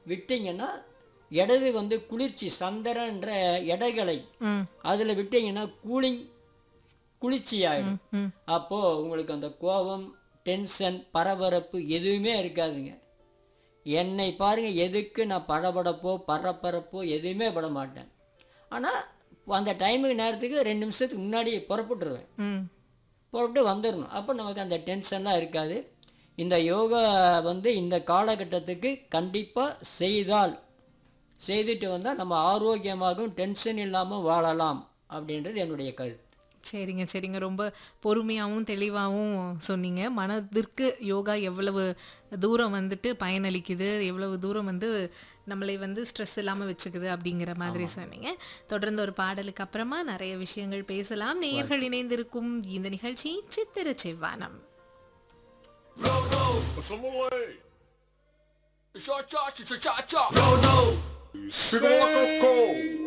விட்டீங்கன்னா இடது வந்து குளிர்ச்சி சந்திரன்ற எடைகளை ம் அதில் விட்டீங்கன்னா கூலிங் குளிர்ச்சி ஆகிடும் ம் அப்போது உங்களுக்கு அந்த கோபம் டென்ஷன் பரபரப்பு எதுவுமே இருக்காதுங்க என்னை பாருங்க எதுக்கு நான் படபடப்போ பரபரப்போ எதுவுமே பட மாட்டேன் ஆனால் அந்த டைமுக்கு நேரத்துக்கு ரெண்டு நிமிஷத்துக்கு முன்னாடி புறப்பட்டுருவேன் ம் புறப்பட்டு வந்துடணும் அப்போ நமக்கு அந்த டென்ஷன்லாம் இருக்காது இந்த யோகா வந்து இந்த காலகட்டத்துக்கு கண்டிப்பாக செய்தால் செய்துட்டு வந்தால் நம்ம ஆரோக்கியமாகவும் டென்ஷன் இல்லாமல் வாழலாம் அப்படின்றது என்னுடைய கருத்து சரிங்க சரிங்க ரொம்ப பொறுமையாகவும் தெளிவாகவும் சொன்னீங்க மனதிற்கு யோகா எவ்வளவு தூரம் வந்துட்டு பயனளிக்குது எவ்வளவு தூரம் வந்து நம்மளை வந்து ஸ்ட்ரெஸ் இல்லாமல் வச்சுக்குது அப்படிங்கிற மாதிரி சொன்னீங்க தொடர்ந்து ஒரு பாடலுக்கு அப்புறமா நிறைய விஷயங்கள் பேசலாம் நேயர்கள் இணைந்திருக்கும் இந்த நிகழ்ச்சி சித்திர செவ்வானம் Samoy. Cha cha cha cha cha. Sigla Coco.